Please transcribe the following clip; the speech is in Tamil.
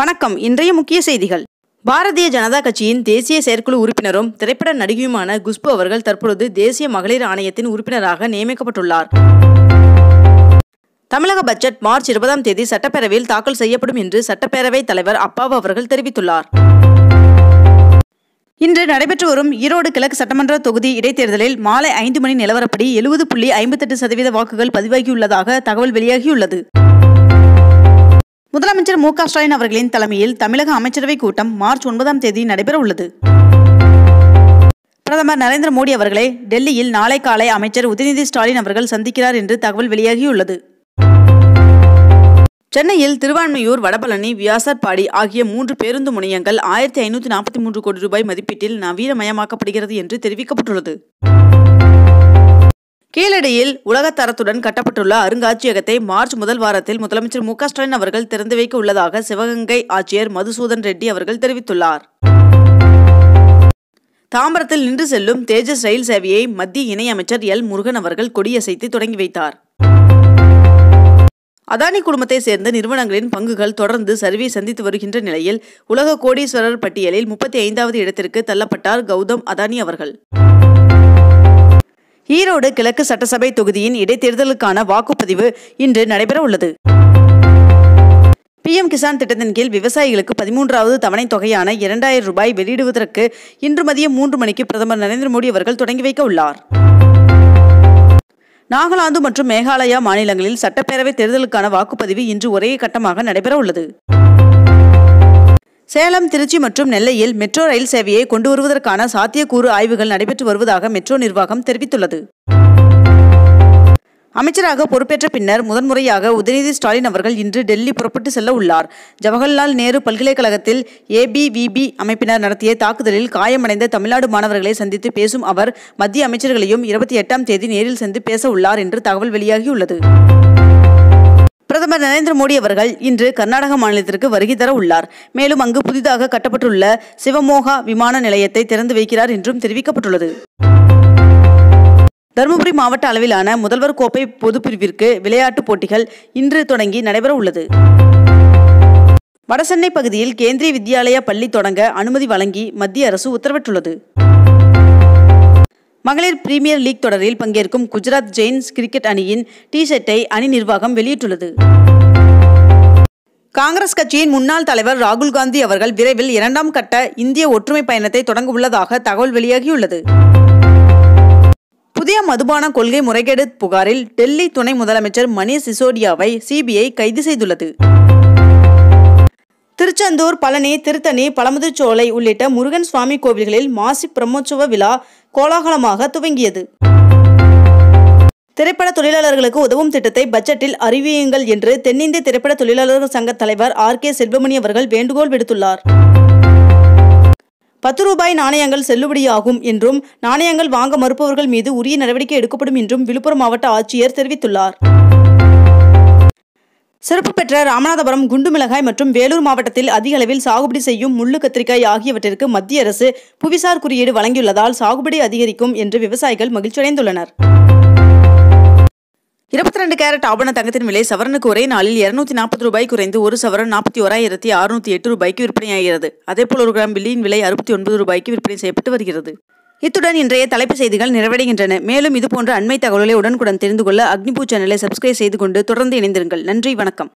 வணக்கம் இன்றைய முக்கிய செய்திகள் பாரதிய ஜனதா கட்சியின் தேசிய செயற்குழு உறுப்பினரும் திரைப்பட நடிகையுமான குஷ்பு அவர்கள் தற்பொழுது தேசிய மகளிர் ஆணையத்தின் உறுப்பினராக நியமிக்கப்பட்டுள்ளார் தமிழக பட்ஜெட் மார்ச் இருபதாம் தேதி சட்டப்பேரவையில் தாக்கல் செய்யப்படும் என்று சட்டப்பேரவைத் தலைவர் அப்பாவு அவர்கள் தெரிவித்துள்ளார் இன்று நடைபெற்று வரும் ஈரோடு கிழக்கு சட்டமன்ற தொகுதி இடைத்தேர்தலில் மாலை ஐந்து மணி நிலவரப்படி எழுபது புள்ளி ஐம்பத்தெட்டு சதவீத வாக்குகள் பதிவாகியுள்ளதாக தகவல் வெளியாகியுள்ளது முதலமைச்சர் மு க ஸ்டாலின் அவர்களின் தலைமையில் தமிழக அமைச்சரவை கூட்டம் மார்ச் ஒன்பதாம் தேதி நடைபெற உள்ளது பிரதமர் நரேந்திர மோடி அவர்களை டெல்லியில் நாளை காலை அமைச்சர் உதயநிதி ஸ்டாலின் அவர்கள் சந்திக்கிறார் என்று தகவல் வெளியாகியுள்ளது சென்னையில் திருவான்மையூர் வடபழனி வியாசர்பாடி ஆகிய மூன்று பேருந்து முனையங்கள் ஆயிரத்தி ஐநூற்றி நாற்பத்தி மூன்று கோடி ரூபாய் மதிப்பீட்டில் நவீனமயமாக்கப்படுகிறது என்று தெரிவிக்கப்பட்டுள்ளது கீழடியில் உலகத் தரத்துடன் கட்டப்பட்டுள்ள அருங்காட்சியகத்தை மார்ச் முதல் வாரத்தில் முதலமைச்சர் மு க ஸ்டாலின் அவர்கள் திறந்து வைக்க உள்ளதாக சிவகங்கை ஆட்சியர் மதுசூதன் ரெட்டி அவர்கள் தெரிவித்துள்ளார் தாம்பரத்தில் நின்று செல்லும் தேஜஸ் ரயில் சேவையை மத்திய இணையமைச்சர் எல் முருகன் அவர்கள் கொடியசைத்து தொடங்கி வைத்தார் அதானி குழுமத்தை சேர்ந்த நிறுவனங்களின் பங்குகள் தொடர்ந்து சரிவை சந்தித்து வருகின்ற நிலையில் உலக கோடீஸ்வரர் பட்டியலில் முப்பத்தி ஐந்தாவது இடத்திற்கு தள்ளப்பட்டார் கௌதம் அதானி அவர்கள் ஈரோடு கிழக்கு சட்டசபை தொகுதியின் இடைத்தேர்தலுக்கான வாக்குப்பதிவு இன்று நடைபெற உள்ளது பிஎம் கிசான் திட்டத்தின் கீழ் விவசாயிகளுக்கு பதிமூன்றாவது தவணை தொகையான இரண்டாயிரம் ரூபாய் வெளியிடுவதற்கு இன்று மதியம் மூன்று மணிக்கு பிரதமர் நரேந்திர மோடி அவர்கள் தொடங்கி வைக்க உள்ளார் நாகாலாந்து மற்றும் மேகாலயா மாநிலங்களில் சட்டப்பேரவை தேர்தலுக்கான வாக்குப்பதிவு இன்று ஒரே கட்டமாக நடைபெற உள்ளது சேலம் திருச்சி மற்றும் நெல்லையில் மெட்ரோ ரயில் சேவையை கொண்டு வருவதற்கான சாத்தியக்கூறு ஆய்வுகள் நடைபெற்று வருவதாக மெட்ரோ நிர்வாகம் தெரிவித்துள்ளது அமைச்சராக பொறுப்பேற்ற பின்னர் முதன்முறையாக உதயநிதி ஸ்டாலின் அவர்கள் இன்று டெல்லி புறப்பட்டு செல்ல உள்ளார் ஜவஹர்லால் நேரு பல்கலைக்கழகத்தில் ஏபிவிபி அமைப்பினர் நடத்திய தாக்குதலில் காயமடைந்த தமிழ்நாடு மாணவர்களை சந்தித்து பேசும் அவர் மத்திய அமைச்சர்களையும் இருபத்தி எட்டாம் தேதி நேரில் சென்று பேச உள்ளார் என்று தகவல் வெளியாகியுள்ளது பிரதமர் நரேந்திர மோடி அவர்கள் இன்று கர்நாடக மாநிலத்திற்கு வருகை தர உள்ளார் மேலும் அங்கு புதிதாக கட்டப்பட்டுள்ள சிவமோகா விமான நிலையத்தை திறந்து வைக்கிறார் என்றும் தெரிவிக்கப்பட்டுள்ளது தருமபுரி மாவட்ட அளவிலான முதல்வர் கோப்பை பொதுப்பிரிவிற்கு விளையாட்டுப் போட்டிகள் இன்று தொடங்கி நடைபெற உள்ளது வடசென்னை பகுதியில் கேந்திரிய வித்யாலயா பள்ளி தொடங்க அனுமதி வழங்கி மத்திய அரசு உத்தரவிட்டுள்ளது மகளிர் பிரீமியர் லீக் தொடரில் பங்கேற்கும் குஜராத் ஜெயின்ஸ் கிரிக்கெட் அணியின் டி ஷர்ட்டை அணி நிர்வாகம் வெளியிட்டுள்ளது காங்கிரஸ் கட்சியின் முன்னாள் தலைவர் ராகுல் காந்தி அவர்கள் விரைவில் இரண்டாம் கட்ட இந்திய ஒற்றுமை பயணத்தை தொடங்க உள்ளதாக தகவல் வெளியாகியுள்ளது புதிய மதுபான கொள்கை முறைகேடு புகாரில் டெல்லி துணை முதலமைச்சர் மணீஷ் சிசோடியாவை சிபிஐ கைது செய்துள்ளது திருச்செந்தூர் பழனி திருத்தணி பழமுதிர்ச்சோலை உள்ளிட்ட முருகன் சுவாமி கோவில்களில் மாசி பிரம்மோற்சவ விழா கோலாகலமாக துவங்கியது திரைப்பட தொழிலாளர்களுக்கு உதவும் திட்டத்தை பட்ஜெட்டில் அறிவியுங்கள் என்று தென்னிந்திய திரைப்பட தொழிலாளர்கள் சங்க தலைவர் ஆர் கே செல்வமணி அவர்கள் வேண்டுகோள் விடுத்துள்ளார் பத்து ரூபாய் நாணயங்கள் செல்லுபடியாகும் என்றும் நாணயங்கள் வாங்க மறுப்பவர்கள் மீது உரிய நடவடிக்கை எடுக்கப்படும் என்றும் விழுப்புரம் மாவட்ட ஆட்சியர் தெரிவித்துள்ளார் சிறப்பு பெற்ற ராமநாதபுரம் குண்டு மிளகாய் மற்றும் வேலூர் மாவட்டத்தில் அதிக அளவில் சாகுபடி செய்யும் முள்ளு கத்திரிக்காய் ஆகியவற்றிற்கு மத்திய அரசு புவிசார் குறியீடு வழங்கியுள்ளதால் சாகுபடி அதிகரிக்கும் என்று விவசாயிகள் மகிழ்ச்சியடைந்துள்ளனர் இருபத்தி ரெண்டு கேரட் ஆபண தங்கத்தின் விலை சவரனுக்கு ஒரே நாளில் இருநூத்தி நாற்பது ரூபாய் குறைந்து ஒரு சவரன் நாற்பத்தி ஓராயிரத்தி அறுநூத்தி எட்டு ரூபாய்க்கு விற்பனையாகிறது அதேபோல் ஒரு கிராம் வெள்ளியின் விலை அறுபத்தி ஒன்பது ரூபாய்க்கு விற்பனை செய்யப்பட்டு வருகிறது இத்துடன் இன்றைய தலைப்பு செய்திகள் நிறைவடைகின்றன மேலும் இதுபோன்ற அண்மை தகவல்களை உடனுக்குடன் தெரிந்து கொள்ள அக்னிபூ சேனலை சப்ஸ்கிரைப் செய்து கொண்டு தொடர்ந்து இணைந்திருங்கள் நன்றி வணக்கம்